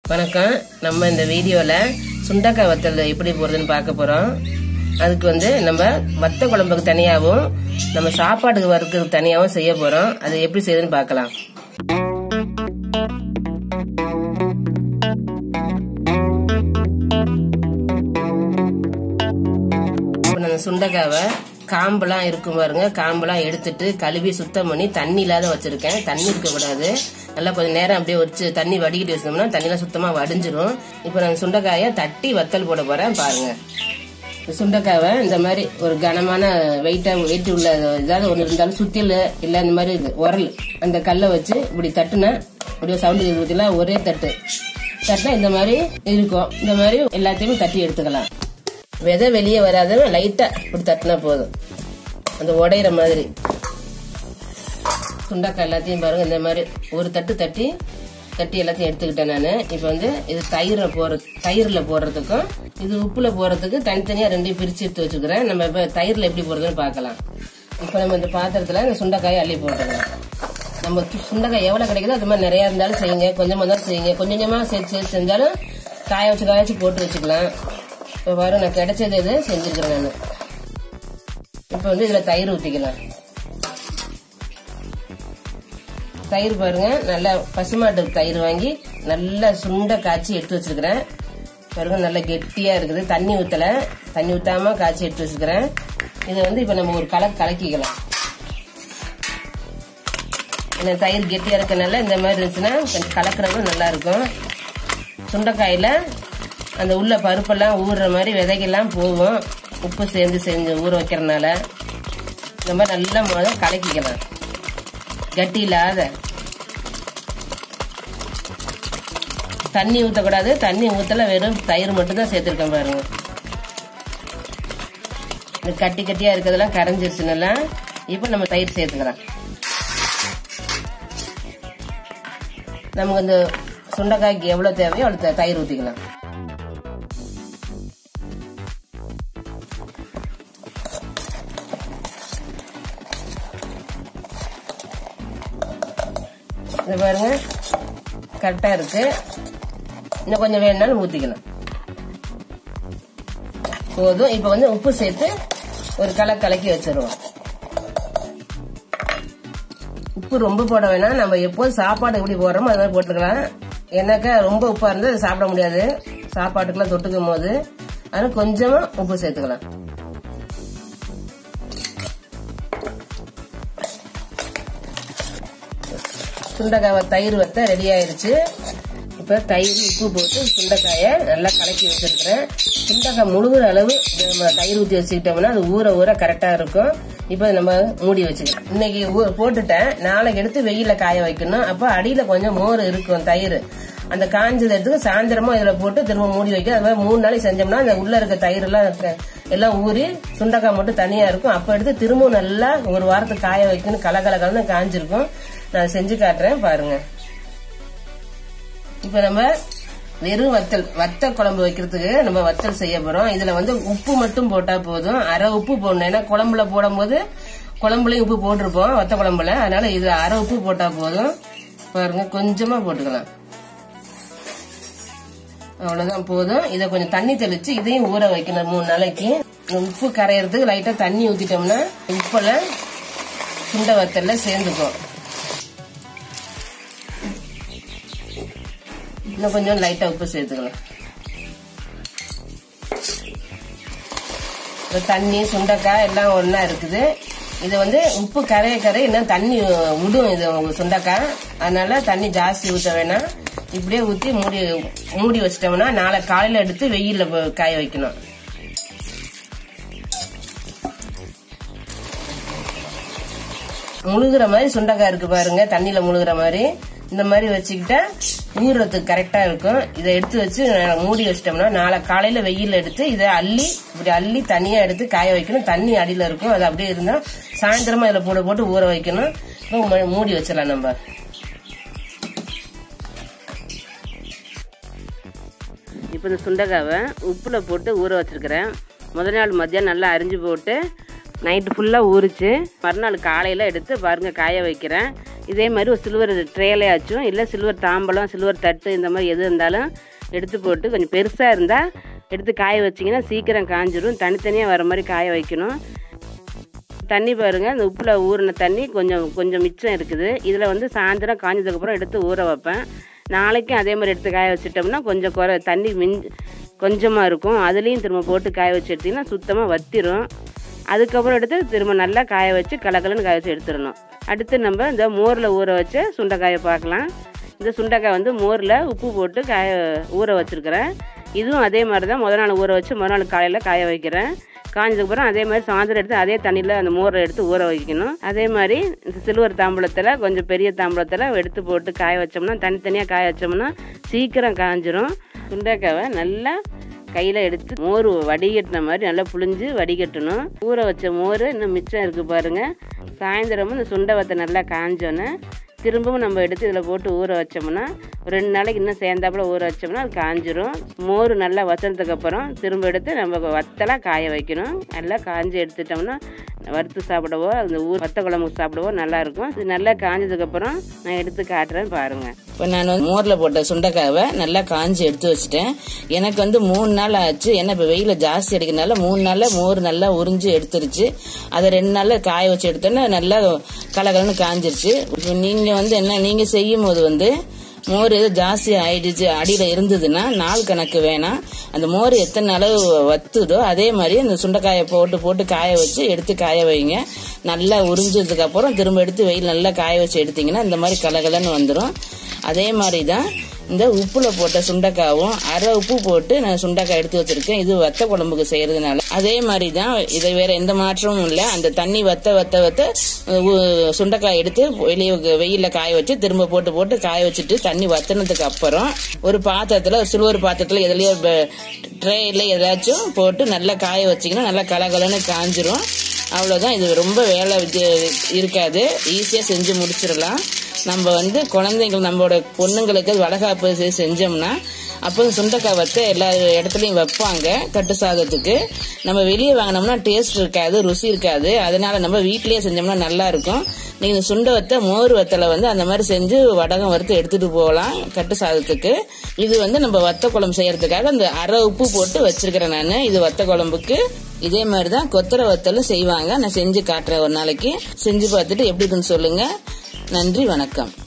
வணக்கம் நம்ம இந்த வீடியோவில் சுண்டக்காய் வத்தல் எப்படி போடுறதுன்னு பார்க்க போகிறோம் அதுக்கு வந்து நம்ம வத்த குழம்புக்கு தனியாகவும் நம்ம சாப்பாட்டுக்கு வறுக்கிறதுக்கு தனியாகவும் செய்ய போகிறோம் அது எப்படி செய்யுதுன்னு பார்க்கலாம் இப்போ நம்ம சுண்டைக்காவை காம்பெல்லாம் இருக்கும் பாருங்க காம்பெல்லாம் எடுத்துட்டு கழுவி சுத்தம் பண்ணி தண்ணி இல்லாத வச்சிருக்கேன் தண்ணி இருக்கக்கூடாது நல்லா கொஞ்சம் நேரம் அப்படியே வச்சு தண்ணி வடிக்கிட்டு வச்சோம்னா தண்ணிலாம் சுத்தமாக வடிஞ்சிரும் இப்போ நான் சுண்டைக்காயை தட்டி வத்தல் போட போறேன் பாருங்க இந்த சுண்டைக்காவை இந்த மாதிரி ஒரு கனமான வெயிட்டா வெயிட் உள்ள ஏதாவது ஒன்று இருந்தாலும் சுத்தியில் இல்லை இந்த மாதிரி இது உரல் அந்த கல்லை வச்சு இப்படி தட்டுனா அப்படியே சவுண்டு பற்றிலாம் ஒரே தட்டு தட்டினா இந்த மாதிரி இருக்கும் இந்த மாதிரி எல்லாத்தையுமே தட்டி எடுத்துக்கலாம் விதை வெளியே வராத லைட்டா இப்படி தட்டினா போதும் அந்த உடையிற மாதிரி சுண்டக்காய் எல்லாத்தையும் பாருங்க இந்த மாதிரி ஒரு தட்டு தட்டி தட்டி எல்லாத்தையும் எடுத்துக்கிட்டேன் நான் இப்போ வந்து இது தயிரில் போடுற தயிரில் போடுறதுக்கும் இது உப்புல போடுறதுக்கு தனித்தனியாக ரெண்டையும் பிரித்து எடுத்து வச்சுக்கிறேன் நம்ம இப்போ தயிரில் எப்படி போடுறதுன்னு பார்க்கலாம் இப்போ நம்ம இந்த பாத்திரத்தில் இந்த சுண்டைக்காயை அள்ளி போட்டுக்கலாம் நம்ம சு- சுண்டைக்காய் எவ்வளோ கிடைக்குதோ அது மாதிரி நிறையா இருந்தாலும் செய்யுங்க கொஞ்சமாக இருந்தாலும் செய்யுங்க கொஞ்சம் கொஞ்சமாக சேர்த்து சேர்த்து செஞ்சாலும் காய வச்சு காய வச்சு போட்டு வச்சுக்கலாம் இப்போ பாரு நான் கிடைச்சது இது செஞ்சுருக்கிறேன் நான் இப்போ வந்து இதில் தயிர் ஊற்றிக்கலாம் தயிர் பாருங்க நல்லா பசுமாட்டு தயிர் வாங்கி நல்லா சுண்ட காய்ச்சி எடுத்து வச்சிருக்கிறேன் பாருங்க நல்லா கெட்டியா இருக்குது தண்ணி ஊத்தல தண்ணி ஊத்தாம காய்ச்சி எடுத்து வச்சிருக்கிறேன் இதை வந்து இப்போ நம்ம ஒரு கலக்கு கலக்கிக்கலாம் இந்த தயிர் கெட்டியா இருக்கனால இந்த மாதிரி இருந்துச்சுன்னா கொஞ்சம் கலக்குறதும் நல்லா இருக்கும் சுண்டைக்காயில அந்த உள்ள பருப்பெல்லாம் ஊறுற மாதிரி விதைகள்லாம் போகும் உப்பு சேர்ந்து செஞ்சு ஊற வைக்கிறனால இந்த மாதிரி நல்லா முதல்ல கலக்கிக்கலாம் கட்டி இல்லாத தண்ணி ஊற்றக்கூடாது தண்ணி ஊற்றல வெறும் தயிர் மட்டும் தான் சேர்த்துருக்கேன் பாருங்க இந்த கட்டி கட்டியா இருக்கிறதெல்லாம் கரைஞ்சிருச்சு நல்லா இப்போ நம்ம தயிர் சேர்த்துக்கலாம் நமக்கு இந்த சுண்டைக்காய்க்கு எவ்வளோ தேவையோ அவ்வளோ த- தயிர் ஊற்றிக்கலாம் இது பாருங்க கரெக்டாக இருக்கு இன்னும் கொஞ்சம் வேணுனாலும் ஊற்றிக்கலாம் போதும் இப்போ வந்து உப்பு சேர்த்து ஒரு கலை கலக்கி வச்சிருவோம் உப்பு ரொம்ப போட வேணாம் நம்ம எப்போதும் சாப்பாடு எப்படி போடுறோமோ அது மாதிரி போட்டுக்கலாம் ஏன்னாக்கா ரொம்ப உப்பா இருந்தால் அது சாப்பிட முடியாது சாப்பாட்டுக்கெல்லாம் தொட்டுக்கும் போது அதனால கொஞ்சமா உப்பு சேர்த்துக்கலாம் சுண்டைக்காவை தயிர் வத்த ரெடி ஆயிருச்சு இப்போ தயிர் உப்பு போட்டு சுண்டைக்காயை நல்லா கலக்கி வச்சிருக்கிறேன் சுண்டைக்காய் முழுகிற அளவு நம்ம தயிர் ஊற்றி வச்சுக்கிட்டோம்னா அது ஊற ஊற கரெக்டாக இருக்கும் இப்போ நம்ம மூடி வச்சுக்கலாம் இன்னைக்கு ஊ- போட்டுட்டேன் நாளைக்கு எடுத்து வெயில காய வைக்கணும் அப்போ அடியில் கொஞ்சம் மோர் இருக்கும் தயிர் அந்த காஞ்சதை எடுத்து சாயந்தரமா இதில் போட்டு திரும்ப மூடி வைக்க அது மாதிரி மூணு நாளைக்கு செஞ்சோம்னா அந்த உள்ள இருக்க தயிர் எல்லாம் க- எல்லாம் ஊறி சுண்டைக்காய் மட்டும் தனியா இருக்கும் அப்போ எடுத்து திரும்பவும் நல்லா ஒரு வாரத்துக்கு காய வைக்கணும் கலகலகலன்னு காஞ்சிருக்கும் நான் செஞ்சு காட்டுறேன் பாருங்க இப்போ நம்ம வெறும் வத்தல் வத்த குழம்பு வைக்கிறதுக்கு நம்ம வத்தல் செய்ய போறோம் இதுல வந்து உப்பு மட்டும் போட்டா போதும் அரை உப்பு போடணும் ஏன்னா குழம்புல போடும்போது குழம்புலயும் உப்பு போட்டிருப்போம் வத்த குழம்புல அதனால இது அரை உப்பு போட்டா போதும் பாருங்க கொஞ்சமா போட்டுக்கலாம் அவ்வளவுதான் போதும் இதை கொஞ்சம் தண்ணி தெளிச்சு இதையும் ஊற வைக்கணும் மூணு நாளைக்கு இந்த உப்பு கரையிறதுக்கு லைட்டா தண்ணி ஊத்திட்டோம்னா உப்பெல்லாம் சுண்டை வத்தல்ல சேர்ந்துக்கும் இன்னும் கொஞ்சம் லைட்டா உப்பு சேர்த்துக்கலாம் இந்த தண்ணி சுண்டைக்காய் எல்லாம் ஒண்ணா இருக்குது இது வந்து உப்பு கரைய கரைய இன்னும் தண்ணி விடும் இது சுண்டைக்காய் அதனால தண்ணி ஜாஸ்தி ஊற்ற வேணாம் இப்படியே ஊற்றி மூடி மூடி வச்சிட்டோம்னா நாளை காலையில எடுத்து வெயில்ல போ- காய வைக்கணும் முழுகிற மாதிரி சுண்டைக்காய் இருக்கு பாருங்க தண்ணியில முழுகிற மாதிரி இந்த மாதிரி வச்சுக்கிட்டா ஊறுறதுக்கு கரெக்டா இருக்கும் இதை எடுத்து வச்சு நான் மூடி வச்சிட்டோம்னா நாளை காலையில வெயில் எடுத்து இதை அள்ளி இப்படி அள்ளி தனியா எடுத்து காய வைக்கணும் தண்ணி அடியில இருக்கும் அது அப்படியே இருந்தா சாயந்தரமா இதுல போட போட்டு ஊற வைக்கணும் இப்போ ம- மூடி வச்சிடலாம் நம்ம இப்போ இந்த சுண்டைக்காவை உப்பில் போட்டு ஊற வச்சிருக்கிறேன் முதல் நாள் மத்தியானம் நல்லா அரிஞ்சு போட்டு நைட்டு ஃபுல்லாக ஊறிச்சு மறுநாள் காலையில் எடுத்து பாருங்க காய வைக்கிறேன் இதே மாதிரி ஒரு சில்வர் ட்ரேலையாச்சும் இல்லை சில்வர் தாம்பலம் சில்வர் தட்டு இந்த மாதிரி எது இருந்தாலும் எடுத்து போட்டு கொஞ்சம் பெருசாக இருந்தால் எடுத்து காய வச்சிங்கன்னா சீக்கிரம் காஞ்சிரும் தனித்தனியாக வர மாதிரி காய வைக்கணும் தண்ணி பாருங்கள் அந்த உப்பில் ஊறின தண்ணி கொஞ்சம் கொஞ்சம் மிச்சம் இருக்குது இதில் வந்து சாயந்தரம் காஞ்சதுக்கப்புறம் எடுத்து ஊற வைப்பேன் நாளைக்கும் அதே மாதிரி எடுத்து காய வச்சிட்டோம்னா கொஞ்சம் குறை தண்ணி மிஞ்சி கொஞ்சமாக இருக்கும் அதுலேயும் திரும்ப போட்டு காய வச்சு எடுத்திங்கன்னா சுத்தமாக வத்திரும் அதுக்கப்புறம் எடுத்து திரும்ப நல்லா காய வச்சு கலக்கலன்னு காய வச்சு எடுத்துடணும் அடுத்து நம்ம இந்த மோரில் ஊற வச்ச சுண்டைக்காயை பார்க்கலாம் இந்த சுண்டைக்காய் வந்து மோரில் உப்பு போட்டு காய ஊற வச்சுருக்கிறேன் இதுவும் அதே மாதிரி தான் முத நாள் ஊற வச்சு மறுநாள் காலையில் காய வைக்கிறேன் காஞ்சதுக்கப்புறம் அதே மாதிரி சாயந்தரம் எடுத்து அதே தண்ணியில் அந்த மோரை எடுத்து ஊற வைக்கணும் அதே மாதிரி இந்த சில்வர் தாம்பூலத்தில் கொஞ்சம் பெரிய தாம்பூலத்தில் எடுத்து போட்டு காய வச்சோம்னா தனித்தனியாக காய வச்சோம்னா சீக்கிரம் காஞ்சிரும் சுண்டைக்காவை நல்லா கையில் எடுத்து மோர் வடிகட்டின மாதிரி நல்லா புழிஞ்சு வடிகட்டணும் ஊற வச்ச மோர் இன்னும் மிச்சம் இருக்குது பாருங்கள் சாயந்தரமும் இந்த சுண்டை வத்தை நல்லா காஞ்சோன்னே திரும்பவும் நம்ம எடுத்து இதில் போட்டு ஊற வச்சோம்னா ஒரு ரெண்டு நாளைக்கு இன்னும் சேர்ந்தாப்புல ஊற வச்சோம்னா அது காஞ்சிரும் மோர் நல்லா வசனத்துக்கு அப்புறம் திரும்ப எடுத்து நம்ம வத்தலாம் காய வைக்கணும் நல்லா காஞ்சி எடுத்துட்டோம்னா வறுத்து சாப்பிடவோ அந்த ஊர் வத்த குழம்பு சாப்பிடவோ நல்லா இருக்கும் இது நல்லா காஞ்சதுக்கப்புறம் நான் எடுத்து காட்டுறேன் பாருங்கள் இப்போ நான் வந்து மோரில் போட்ட சுண்டைக்காவை நல்லா காஞ்சி எடுத்து வச்சுட்டேன் எனக்கு வந்து மூணு நாள் ஆச்சு ஏன்னா இப்போ வெயில் ஜாஸ்தி அடிக்கிறதுனால மூணு நாளில் மோர் நல்லா உறிஞ்சு எடுத்துருச்சு அதை ரெண்டு நாளில் காய வச்சு எடுத்தோன்னே நல்லா கலகலன்னு காஞ்சிருச்சு இப்போ நீங்கள் வந்து என்ன நீங்கள் செய்யும் போது வந்து மோர் எது ஜாஸ்தி ஆயிடுச்சு அடியில் இருந்ததுன்னா நாள் கணக்கு வேணாம் அந்த மோர் எத்தனை அளவு வத்துதோ அதே மாதிரி அந்த சுண்டைக்காயை போட்டு போட்டு காய வச்சு எடுத்து காய வைங்க நல்லா உறிஞ்சதுக்கு அப்புறம் திரும்ப எடுத்து வெயில் நல்லா காய வச்சு எடுத்தீங்கன்னா இந்த மாதிரி கலகலன்னு வந்துடும் அதே மாதிரி தான் இந்த உப்புல போட்ட சுண்டைக்காவும் அரை உப்பு போட்டு நான் சுண்டைக்காய் எடுத்து வச்சிருக்கேன் இது வத்த குழம்புக்கு செய்யறதுனால அதே மாதிரி தான் இதை வேற எந்த மாற்றமும் இல்லை அந்த தண்ணி வத்த வத்த வத்த உ- சுண்டைக்காய் எடுத்து வெளியே வெயில்ல காய வச்சு திரும்ப போட்டு போட்டு காய வச்சுட்டு தண்ணி வத்தினதுக்கு அப்புறம் ஒரு பாத்திரத்துல ஒரு சில்வர் பாத்திரத்துல எதுலயோ ட்ரேல ஏதாச்சும் போட்டு நல்லா காய வச்சீங்கன்னா நல்லா கலகலன்னு காஞ்சிரும் அவ்வளோதான் இது ரொம்ப வேலை வித்திய- இருக்காது ஈஸியாக செஞ்சு முடிச்சிடலாம் நம்ம வந்து குழந்தைங்க நம்மளோட பொண்ணுங்களுக்கு வளகாப்பு செ- செஞ்சோம்னா அப்போ சுண்டைக்காய் வத்த எல்லா இடத்துலையும் வைப்பாங்க கட்டு சாதத்துக்கு நம்ம வெளியே வாங்கினோம்னா டேஸ்ட் இருக்காது ருசி இருக்காது அதனால நம்ம வீட்லயே செஞ்சோம்னா நல்லா இருக்கும் நீங்க இந்த சுண்டை வத்த மோர் வத்தலை வந்து அந்த மாதிரி செஞ்சு வடகம் வறுத்து எடுத்துட்டு போகலாம் கட்டு சாதத்துக்கு இது வந்து நம்ம வத்த குழம்பு செய்யறதுக்காக அந்த அரை உப்பு போட்டு வச்சிருக்கிறேன் நான் இது வத்த குழம்புக்கு இதே மாதிரி தான் கொத்தரை வத்தலும் செய்வாங்க நான் செஞ்சு காட்டுறேன் ஒரு நாளைக்கு செஞ்சு பார்த்துட்டு எப்படி இருக்குன்னு சொல்லுங்க நன்றி வணக்கம்